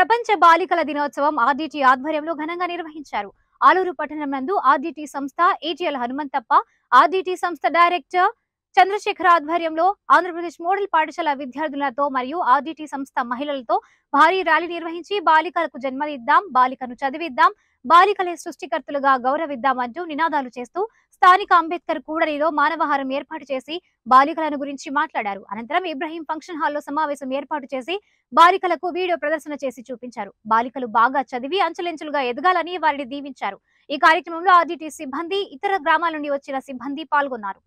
ప్రపంచ బాలికల దినోత్సవం ఆర్డిటి ఆధ్వర్యంలో ఘనంగా నిర్వహించారు ఆలూరు పట్టణం నందు ఆర్డిటి సంస్థ ఏటీఎల్ హనుమంతప్ప ఆర్డిటి సంస్థ డైరెక్టర్ చంద్రశేఖర్ ఆధ్వర్యంలో ఆంధ్రప్రదేశ్ మోడల్ పాఠశాల విద్యార్థులతో మరియు ఆర్డిటి సంస్థ మహిళలతో భారీ ర్యాలీ నిర్వహించి బాలికలకు జన్మనిద్దాం బాలికను చదివిద్దాం బాలికలే సృష్టికర్తలుగా గౌరవిద్దాం అంటూ నినాదాలు చేస్తూ స్థానిక అంబేద్కర్ కూడలిలో మానవహారం ఏర్పాటు చేసి బాలికలను గురించి మాట్లాడారు అనంతరం ఇబ్రహీం ఫంక్షన్ హాల్లో సమావేశం ఏర్పాటు చేసి బాలికలకు వీడియో ప్రదర్శన చేసి చూపించారు బాలికలు బాగా చదివి అంచెలంచెలుగా ఎదగాలని వారిని దీవించారు ఈ కార్యక్రమంలో ఆర్డిటి సిబ్బంది ఇతర గ్రామాల నుండి వచ్చిన సిబ్బంది పాల్గొన్నారు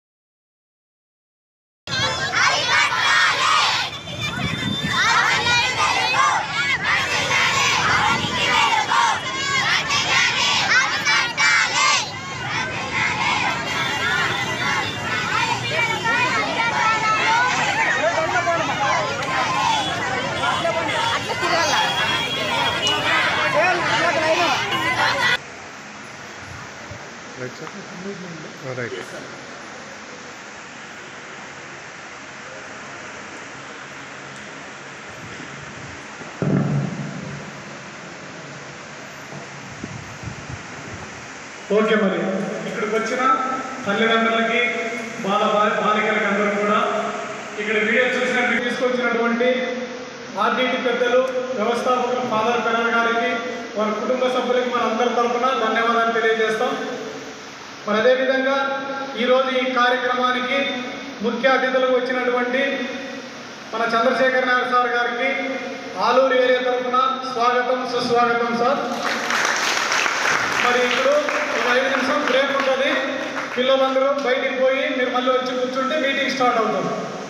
Right, sir? All right. Okay మరి ఇక్కడికి వచ్చిన తల్లిదండ్రులకి బాల బా- బాలికలకి అందరూ కూడా ఇక్కడ వీడియో చూసినట్టు తీసుకొచ్చినటువంటి ఆర్డీటీ పెద్దలు వ్యవస్థాపకులు ఫాదర్ పెరర్ గారికి వారి కుటుంబ సభ్యులకి మన అందరి తరఫున ధన్యవాదాలు తెలియజేస్తాం మరి అదేవిధంగా ఈరోజు ఈ కార్యక్రమానికి ముఖ్య అతిథులకు వచ్చినటువంటి మన చంద్రశేఖర్ నాయుడు సార్ గారికి ఆలూరు ఏరియా తరఫున స్వాగతం సుస్వాగతం సార్ మరి ఇప్పుడు ఒక ఐదు నిమిషం బ్రేక్ ఉంటుంది పిల్లలందరూ బయటికి పోయి మీరు మళ్ళీ వచ్చి కూర్చుంటే మీటింగ్ స్టార్ట్ అవుతుంది